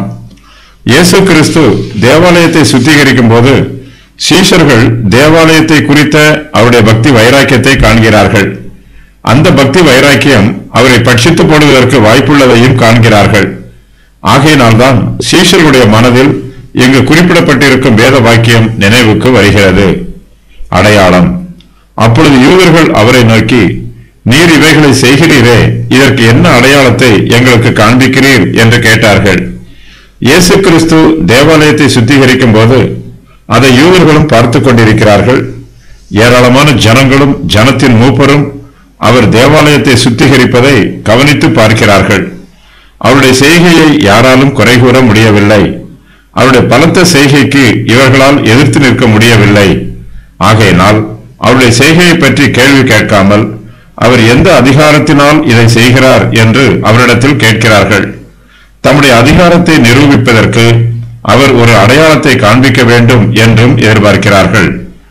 இயேசு கிறிஸ்து தேவாலயத்தை சுத்திகரிக்கும் போது சீஷர்கள் தேவாலயத்தை குறித்த அவருடைய பக்தி வைராக்கியத்தை காண்கிறார்கள் அந்த பக்தி வைராக்கியம் அவரை பட்சித்து போடுவதற்கு வாய்ப்புள்ளதையும் காண்கிறார்கள் ஆகையினால்தான் சீஷர்களுடைய மனதில் இங்கு குறிப்பிடப்பட்டிருக்கும் வேத வாக்கியம் நினைவுக்கு வருகிறது அடையாளம் அப்பொழுது யூதர்கள் அவரை நோக்கி நீர் இவைகளை செய்கிறீரே இதற்கு என்ன அடையாளத்தை எங்களுக்கு காண்பிக்கிறீர் என்று கேட்டார்கள் இயேசு கிறிஸ்து தேவாலயத்தை சுத்திகரிக்கும் போது அதை யூதர்களும் பார்த்து கொண்டிருக்கிறார்கள் ஏராளமான ஜனங்களும் ஜனத்தின் மூப்பரும் அவர் தேவாலயத்தை சுத்திகரிப்பதை கவனித்து பார்க்கிறார்கள் அவருடைய செய்கையை யாராலும் குறை கூற முடியவில்லை அவருடைய பலத்த செய்கைக்கு இவர்களால் எதிர்த்து நிற்க முடியவில்லை ஆகையினால் அவருடைய செய்கையை பற்றி கேள்வி கேட்காமல் அவர் எந்த அதிகாரத்தினால் இதை செய்கிறார் என்று அவரிடத்தில் கேட்கிறார்கள் தம்முடைய அதிகாரத்தை நிரூபிப்பதற்கு அவர் ஒரு அடையாளத்தை காண்பிக்க வேண்டும் என்றும் எதிர்பார்க்கிறார்கள்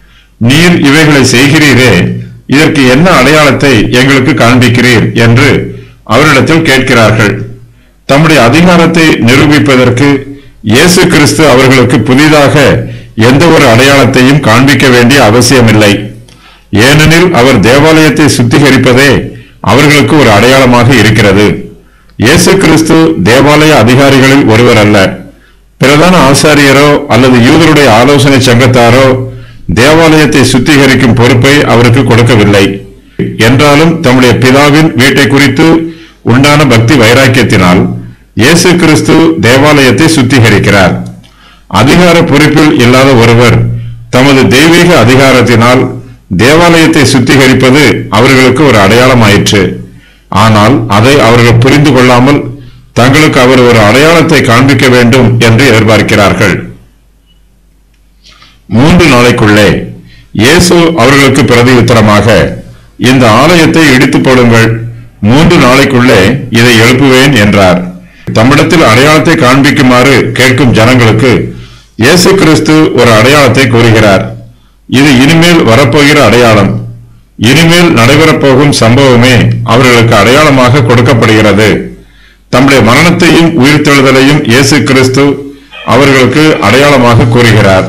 நீர் இவைகளை செய்கிறீரே இதற்கு என்ன அடையாளத்தை எங்களுக்கு காண்பிக்கிறீர் என்று அவரிடத்தில் கேட்கிறார்கள் தம்முடைய அதிகாரத்தை நிரூபிப்பதற்கு இயேசு கிறிஸ்து அவர்களுக்கு புதிதாக எந்த ஒரு அடையாளத்தையும் காண்பிக்க வேண்டிய அவசியமில்லை ஏனெனில் அவர் தேவாலயத்தை சுத்திகரிப்பதே அவர்களுக்கு ஒரு அடையாளமாக இருக்கிறது இயேசு கிறிஸ்து தேவாலய அதிகாரிகளில் ஒருவர் அல்ல பிரதான ஆசாரியரோ அல்லது யூதருடைய ஆலோசனை சங்கத்தாரோ தேவாலயத்தை சுத்திகரிக்கும் பொறுப்பை அவருக்கு கொடுக்கவில்லை என்றாலும் தம்முடைய பிதாவின் வீட்டை குறித்து உண்டான பக்தி வைராக்கியத்தினால் இயேசு கிறிஸ்து தேவாலயத்தை சுத்திகரிக்கிறார் அதிகார பொறுப்பில் இல்லாத ஒருவர் தமது தெய்வீக அதிகாரத்தினால் தேவாலயத்தை சுத்திகரிப்பது அவர்களுக்கு ஒரு அடையாளமாயிற்று ஆனால் அதை அவர்கள் புரிந்து கொள்ளாமல் தங்களுக்கு அவர் ஒரு அடையாளத்தை காண்பிக்க வேண்டும் என்று எதிர்பார்க்கிறார்கள் மூன்று நாளைக்குள்ளே இயேசு அவர்களுக்கு பிரதியுத்தரமாக இந்த ஆலயத்தை இடித்து போடுங்கள் மூன்று நாளைக்குள்ளே இதை எழுப்புவேன் என்றார் தம்மிடத்தில் அடையாளத்தை காண்பிக்குமாறு கேட்கும் ஜனங்களுக்கு இயேசு கிறிஸ்து ஒரு அடையாளத்தை கூறுகிறார் இது இனிமேல் வரப்போகிற அடையாளம் இனிமேல் நடைபெறப்போகும் சம்பவமே அவர்களுக்கு அடையாளமாக கொடுக்கப்படுகிறது தம்முடைய மரணத்தையும் உயிர்த்தெழுதலையும் இயேசு கிறிஸ்து அவர்களுக்கு அடையாளமாக கூறுகிறார்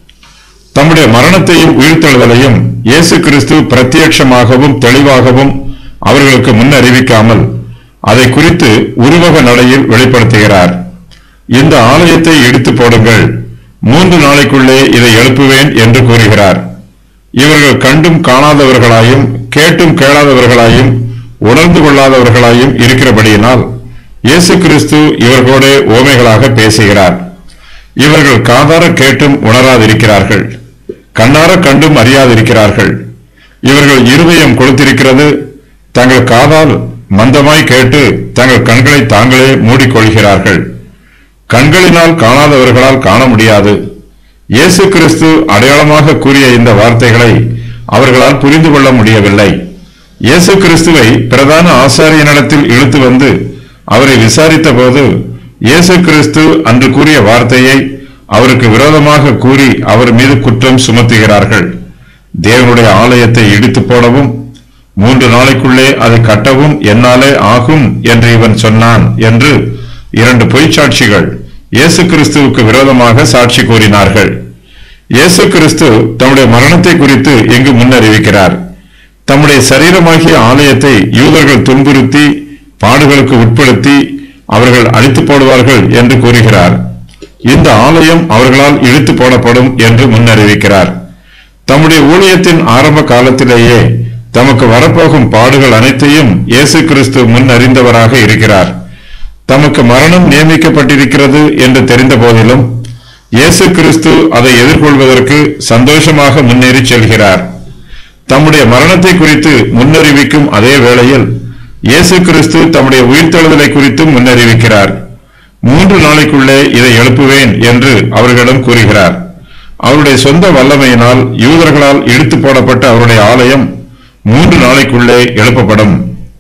தம்முடைய மரணத்தையும் உயிர்த்தெழுதலையும் இயேசு கிறிஸ்து பிரத்யட்சமாகவும் தெளிவாகவும் அவர்களுக்கு முன் அறிவிக்காமல் அதை குறித்து உருவக நடையில் வெளிப்படுத்துகிறார் இந்த ஆலயத்தை இடித்து போடுங்கள் மூன்று நாளைக்குள்ளே இதை எழுப்புவேன் என்று கூறுகிறார் இவர்கள் கண்டும் காணாதவர்களாயும் கேட்டும் கேளாதவர்களாயும் உணர்ந்து கொள்ளாதவர்களாயும் இருக்கிறபடியினால் இயேசு கிறிஸ்து இவர்களோடு ஓமைகளாக பேசுகிறார் இவர்கள் காதார கேட்டும் உணராதிருக்கிறார்கள் கண்ணார கண்டும் அறியாதிருக்கிறார்கள் இவர்கள் இருதயம் கொளுத்திருக்கிறது தங்கள் காதால் மந்தமாய் கேட்டு தங்கள் கண்களை தாங்களே மூடிக்கொள்கிறார்கள் கண்களினால் காணாதவர்களால் காண முடியாது இயேசு கிறிஸ்து அடையாளமாக கூறிய இந்த வார்த்தைகளை அவர்களால் புரிந்து கொள்ள முடியவில்லை இயேசு கிறிஸ்துவை பிரதான ஆசாரியனிடத்தில் இழுத்து வந்து அவரை விசாரித்த போது இயேசு கிறிஸ்து அன்று கூறிய வார்த்தையை அவருக்கு விரோதமாக கூறி அவர் மீது குற்றம் சுமத்துகிறார்கள் தேவனுடைய ஆலயத்தை இடித்து போடவும் மூன்று நாளைக்குள்ளே அதை கட்டவும் என்னாலே ஆகும் என்று இவன் சொன்னான் என்று இரண்டு பொய்ச்சாட்சிகள் இயேசு கிறிஸ்துவுக்கு விரோதமாக சாட்சி கூறினார்கள் இயேசு கிறிஸ்து தம்முடைய மரணத்தை குறித்து இங்கு முன்னறிவிக்கிறார் தம்முடைய சரீரமாகிய ஆலயத்தை யூதர்கள் துன்புறுத்தி பாடுகளுக்கு உட்படுத்தி அவர்கள் அழித்து போடுவார்கள் என்று கூறுகிறார் இந்த ஆலயம் அவர்களால் இழுத்து போடப்படும் என்று முன்னறிவிக்கிறார் தம்முடைய ஊழியத்தின் ஆரம்ப காலத்திலேயே தமக்கு வரப்போகும் பாடுகள் அனைத்தையும் இயேசு கிறிஸ்து முன் அறிந்தவராக இருக்கிறார் தமக்கு மரணம் நியமிக்கப்பட்டிருக்கிறது என்று தெரிந்த போதிலும் இயேசு கிறிஸ்து அதை எதிர்கொள்வதற்கு சந்தோஷமாக முன்னேறி செல்கிறார் தம்முடைய மரணத்தை குறித்து முன்னறிவிக்கும் அதே வேளையில் இயேசு கிறிஸ்து தம்முடைய உயிர்த்தெழுதலை குறித்தும் முன்னறிவிக்கிறார் மூன்று நாளைக்குள்ளே இதை எழுப்புவேன் என்று அவர்களிடம் கூறுகிறார் அவருடைய சொந்த வல்லமையினால் யூதர்களால் இழுத்து போடப்பட்ட அவருடைய ஆலயம் மூன்று நாளைக்குள்ளே எழுப்பப்படும்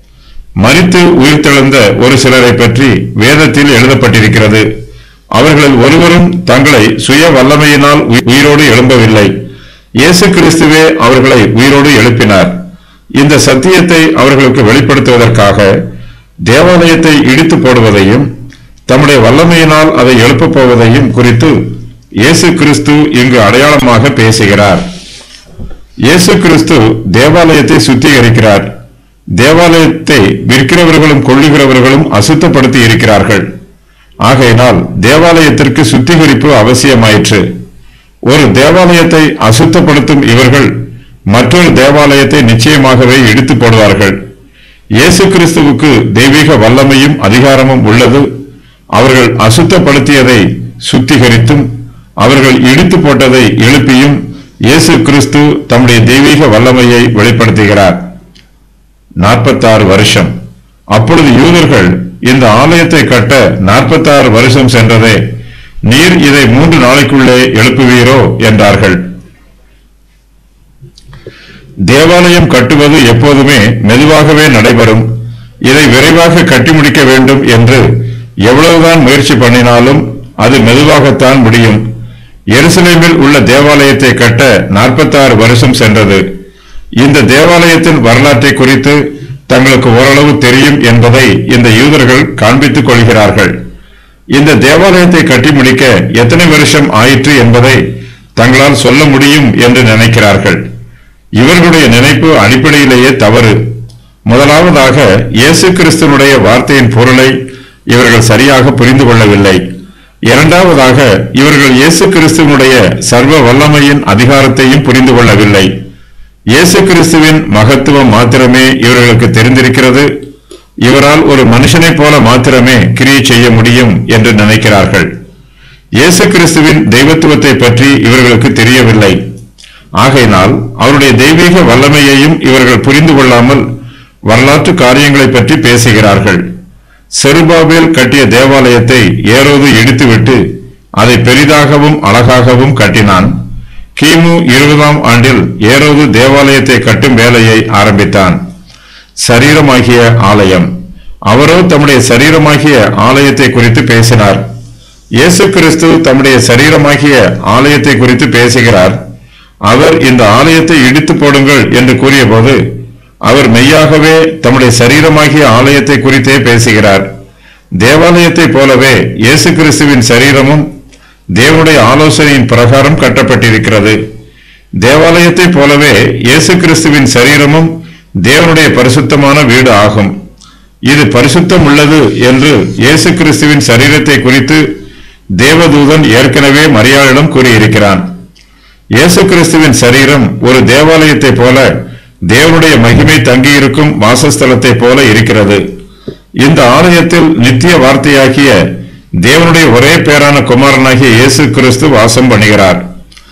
மரித்து உயிர்த்தெழுந்த ஒரு சிலரை பற்றி வேதத்தில் எழுதப்பட்டிருக்கிறது அவர்களில் ஒருவரும் தங்களை சுய வல்லமையினால் உயி- உயிரோடு எழும்பவில்லை இயேசு கிறிஸ்துவே அவர்களை உயிரோடு எழுப்பினார் இந்த சத்தியத்தை அவர்களுக்கு வெளிப்படுத்துவதற்காக தேவாலயத்தை இடித்து போடுவதையும் தம்முடைய வல்லமையினால் அதை எழுப்பப் போவதையும் குறித்து இயேசு கிறிஸ்து இங்கு அடையாளமாக பேசுகிறார் இயேசு கிறிஸ்து தேவாலயத்தை சுத்திகரிக்கிறார் தேவாலயத்தை விற்கிறவர்களும் கொள்ளுகிறவர்களும் அசுத்தப்படுத்தி இருக்கிறார்கள் ஆகையினால் தேவாலயத்திற்கு சுத்திகரிப்பு அவசியமாயிற்று ஒரு தேவாலயத்தை அசுத்தப்படுத்தும் இவர்கள் மற்றொரு தேவாலயத்தை நிச்சயமாகவே இடித்து போடுவார்கள் இயேசு கிறிஸ்துவுக்கு தெய்வீக வல்லமையும் அதிகாரமும் உள்ளது அவர்கள் அசுத்தப்படுத்தியதை சுத்திகரித்தும் அவர்கள் இடித்து போட்டதை எழுப்பியும் இயேசு கிறிஸ்து தம்முடைய தெய்வீக வல்லமையை வெளிப்படுத்துகிறார் நாற்பத்தாறு வருஷம் அப்பொழுது யூதர்கள் இந்த ஆலயத்தை கட்ட நாற்பத்தாறு வருஷம் சென்றதே நீர் இதை மூன்று நாளைக்குள்ளே எழுப்புவீரோ என்றார்கள் தேவாலயம் கட்டுவது எப்போதுமே மெதுவாகவே நடைபெறும் இதை விரைவாக கட்டி முடிக்க வேண்டும் என்று எவ்வளவுதான் முயற்சி பண்ணினாலும் அது மெதுவாகத்தான் முடியும் எருசலேமில் உள்ள தேவாலயத்தை கட்ட 46 வருஷம் சென்றது இந்த தேவாலயத்தின் வரலாற்றை குறித்து தங்களுக்கு ஓரளவு தெரியும் என்பதை இந்த யூதர்கள் காண்பித்துக் கொள்கிறார்கள் இந்த தேவாலயத்தை கட்டி முடிக்க எத்தனை வருஷம் ஆயிற்று என்பதை தங்களால் சொல்ல முடியும் என்று நினைக்கிறார்கள் இவர்களுடைய நினைப்பு அடிப்படையிலேயே தவறு முதலாவதாக இயேசு கிறிஸ்துவனுடைய வார்த்தையின் பொருளை இவர்கள் சரியாக புரிந்து கொள்ளவில்லை இரண்டாவதாக இவர்கள் இயேசு கிறிஸ்துவனுடைய சர்வ வல்லமையின் அதிகாரத்தையும் புரிந்து கொள்ளவில்லை இயேசு கிறிஸ்துவின் மகத்துவம் மாத்திரமே இவர்களுக்கு தெரிந்திருக்கிறது இவரால் ஒரு மனுஷனைப் போல மாத்திரமே கிரியை செய்ய முடியும் என்று நினைக்கிறார்கள் இயேசு கிறிஸ்துவின் தெய்வத்துவத்தை பற்றி இவர்களுக்கு தெரியவில்லை ஆகையினால் அவருடைய தெய்வீக வல்லமையையும் இவர்கள் புரிந்து கொள்ளாமல் வரலாற்று காரியங்களை பற்றி பேசுகிறார்கள் செருபாபேல் கட்டிய தேவாலயத்தை ஏரோது இடித்துவிட்டு அதை பெரிதாகவும் அழகாகவும் கட்டினான் கிமு இருபதாம் ஆண்டில் ஏரோது தேவாலயத்தை கட்டும் வேலையை ஆரம்பித்தான் சரீரமாகிய ஆலயம் அவரோ தம்முடைய சரீரமாகிய ஆலயத்தை குறித்து பேசினார் இயேசு கிறிஸ்து தம்முடைய சரீரமாகிய ஆலயத்தை குறித்து பேசுகிறார் அவர் இந்த ஆலயத்தை இடித்து போடுங்கள் என்று கூறியபோது அவர் மெய்யாகவே தம்முடைய சரீரமாகிய ஆலயத்தை குறித்தே பேசுகிறார் தேவாலயத்தை போலவே இயேசு கிறிஸ்துவின் சரீரமும் தேவனுடைய ஆலோசனையின் பிரகாரம் கட்டப்பட்டிருக்கிறது தேவாலயத்தை போலவே இயேசு கிறிஸ்துவின் சரீரமும் தேவனுடைய பரிசுத்தமான வீடு ஆகும் இது பரிசுத்தம் உள்ளது என்று இயேசு கிறிஸ்துவின் சரீரத்தை குறித்து தேவதூதன் ஏற்கனவே மரியாளிடம் கூறியிருக்கிறான் இயேசு கிறிஸ்துவின் சரீரம் ஒரு தேவாலயத்தை போல தேவனுடைய மகிமை தங்கியிருக்கும் வாசஸ்தலத்தை போல இருக்கிறது இந்த ஆலயத்தில் நித்திய வார்த்தையாகிய தேவனுடைய ஒரே பேரான குமாரனாகிய இயேசு கிறிஸ்து வாசம் பண்ணுகிறார்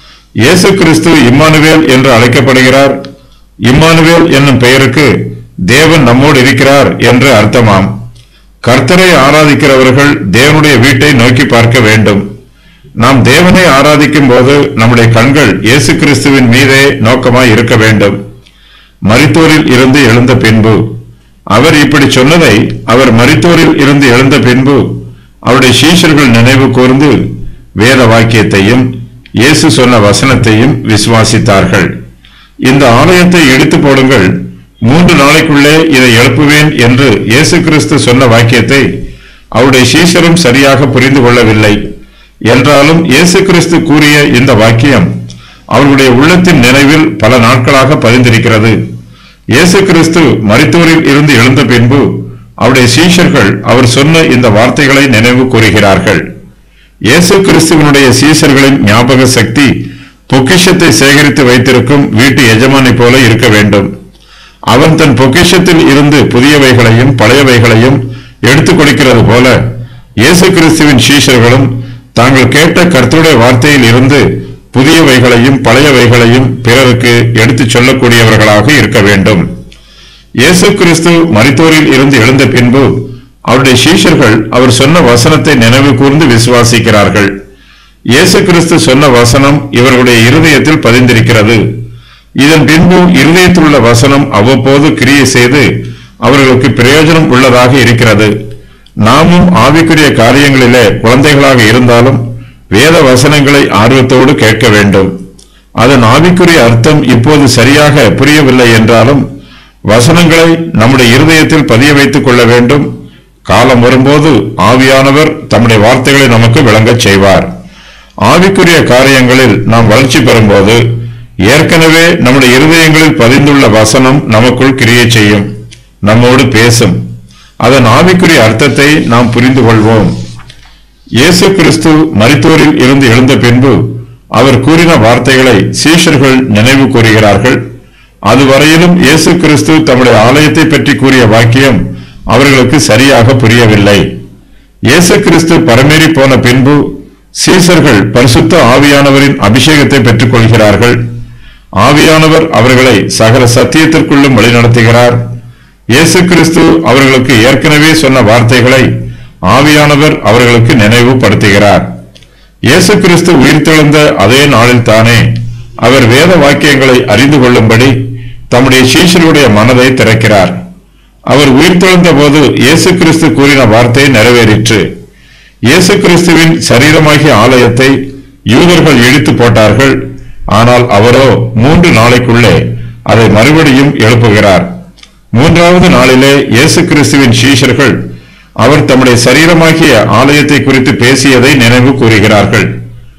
இயேசு கிறிஸ்து இம்மானுவேல் என்று அழைக்கப்படுகிறார் இம்மானுவேல் என்னும் பெயருக்கு தேவன் நம்மோடு இருக்கிறார் என்று அர்த்தமாம் கர்த்தரை ஆராதிக்கிறவர்கள் தேவனுடைய வீட்டை நோக்கி பார்க்க வேண்டும் நாம் தேவனை ஆராதிக்கும் போது நம்முடைய கண்கள் இயேசு கிறிஸ்துவின் மீதே நோக்கமாய் இருக்க வேண்டும் மரித்தோரில் இருந்து எழுந்த பின்பு அவர் இப்படி சொன்னதை அவர் மரித்தோரில் இருந்து எழுந்த பின்பு அவருடைய சீஷர்கள் நினைவு கூர்ந்து வேத வாக்கியத்தையும் இயேசு சொன்ன வசனத்தையும் விசுவாசித்தார்கள் இந்த ஆலயத்தை எடுத்து போடுங்கள் மூன்று நாளைக்குள்ளே இதை எழுப்புவேன் என்று இயேசு கிறிஸ்து சொன்ன வாக்கியத்தை அவருடைய சீஷரும் சரியாக புரிந்து கொள்ளவில்லை என்றாலும் இயேசு கிறிஸ்து கூறிய இந்த வாக்கியம் அவர்களுடைய உள்ளத்தின் நினைவில் பல நாட்களாக பதிந்திருக்கிறது இயேசு கிறிஸ்து மரித்தோரில் இருந்து எழுந்த பின்பு அவருடைய சீஷர்கள் அவர் சொன்ன இந்த வார்த்தைகளை நினைவு கூறுகிறார்கள் இயேசு கிறிஸ்துவனுடைய சீஷர்களின் ஞாபக சக்தி பொக்கிஷத்தை சேகரித்து வைத்திருக்கும் வீட்டு எஜமானை போல இருக்க வேண்டும் அவன் தன் பொக்கிஷத்தில் இருந்து புதியவைகளையும் பழையவைகளையும் எடுத்துக் கொடுக்கிறது போல இயேசு கிறிஸ்துவின் சீஷர்களும் தாங்கள் கேட்ட கர்த்தருடைய வார்த்தையில் இருந்து புதியவைகளையும் பழையவைகளையும் பிறருக்கு எடுத்துச் சொல்லக்கூடியவர்களாக இருக்க வேண்டும் இயேசு கிறிஸ்து மரித்தோரில் இருந்து எழுந்த பின்பு அவருடைய சீஷர்கள் அவர் சொன்ன வசனத்தை நினைவு கூர்ந்து விசுவாசிக்கிறார்கள் இயேசு கிறிஸ்து சொன்ன வசனம் இவர்களுடைய இருதயத்தில் பதிந்திருக்கிறது இதன் பின்பு இருதயத்தில் உள்ள வசனம் அவ்வப்போது கிரியை செய்து அவர்களுக்கு பிரயோஜனம் உள்ளதாக இருக்கிறது நாமும் ஆவிக்குரிய காரியங்களிலே குழந்தைகளாக இருந்தாலும் வேத வசனங்களை ஆர்வத்தோடு கேட்க வேண்டும் அதன் ஆவிக்குரிய அர்த்தம் இப்போது சரியாக புரியவில்லை என்றாலும் வசனங்களை நம்முடைய இருதயத்தில் பதிய வைத்துக் கொள்ள வேண்டும் காலம் வரும்போது ஆவியானவர் தம்முடைய வார்த்தைகளை நமக்கு விளங்கச் செய்வார் ஆவிக்குரிய காரியங்களில் நாம் வளர்ச்சி பெறும்போது ஏற்கனவே நம்முடைய இருதயங்களில் பதிந்துள்ள வசனம் நமக்குள் கிரியை செய்யும் நம்மோடு பேசும் அதன் ஆவிக்குரிய அர்த்தத்தை நாம் புரிந்து கொள்வோம் இயேசு கிறிஸ்து மரித்தோரில் இருந்து எழுந்த பின்பு அவர் கூறின வார்த்தைகளை சீஷர்கள் நினைவு கூறுகிறார்கள் அதுவரையிலும் இயேசு கிறிஸ்து தம்முடைய ஆலயத்தை பற்றி கூறிய வாக்கியம் அவர்களுக்கு சரியாக புரியவில்லை இயேசு கிறிஸ்து பரமேறி போன பின்பு சீசர்கள் பரிசுத்த ஆவியானவரின் அபிஷேகத்தை பெற்றுக் கொள்கிறார்கள் ஆவியானவர் அவர்களை சகல சத்தியத்திற்குள்ளும் வழிநடத்துகிறார் இயேசு கிறிஸ்து அவர்களுக்கு ஏற்கனவே சொன்ன வார்த்தைகளை ஆவியானவர் அவர்களுக்கு நினைவுபடுத்துகிறார் இயேசு கிறிஸ்து உயிர்த்தெழுந்த அதே நாளில் தானே அவர் வேத வாக்கியங்களை அறிந்து கொள்ளும்படி தம்முடைய சீஷருடைய மனதை திறக்கிறார் அவர் உயிர்த்தெழுந்த போது இயேசு கிறிஸ்து கூறின வார்த்தை நிறைவேறிற்று இயேசு கிறிஸ்துவின் சரீரமாகிய ஆலயத்தை யூதர்கள் இடித்து போட்டார்கள் ஆனால் அவரோ மூன்று நாளைக்குள்ளே அதை மறுபடியும் எழுப்புகிறார் மூன்றாவது நாளிலே இயேசு கிறிஸ்துவின் சீஷர்கள் அவர் தம்முடைய சரீரமாகிய ஆலயத்தை குறித்து பேசியதை நினைவு கூறுகிறார்கள்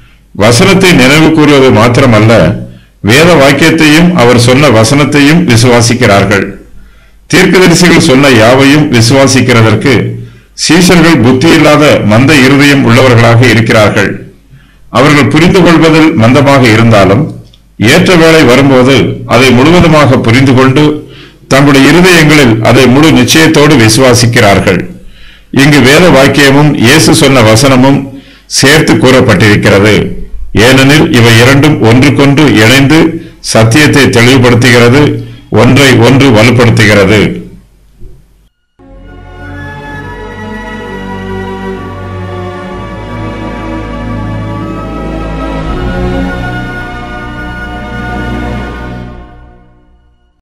வசனத்தை நினைவு கூறுவது மாத்திரமல்ல வேத வாக்கியத்தையும் அவர் சொன்ன வசனத்தையும் விசுவாசிக்கிறார்கள் தீர்க்கதரிசிகள் சொன்ன யாவையும் விசுவாசிக்கிறதற்கு சீஷர்கள் புத்தியில்லாத மந்த இருதயம் உள்ளவர்களாக இருக்கிறார்கள் அவர்கள் புரிந்து கொள்வதில் மந்தமாக இருந்தாலும் ஏற்ற வேளை வரும்போது அதை முழுவதுமாக புரிந்து கொண்டு தங்களுடைய இருதயங்களில் அதை முழு நிச்சயத்தோடு விசுவாசிக்கிறார்கள் இங்கு வேத வாக்கியமும் இயேசு சொன்ன வசனமும் சேர்த்து கூறப்பட்டிருக்கிறது ஏனெனில் இவை இரண்டும் ஒன்றுக்கொன்று இணைந்து சத்தியத்தை தெளிவுபடுத்துகிறது ஒன்றை ஒன்று வலுப்படுத்துகிறது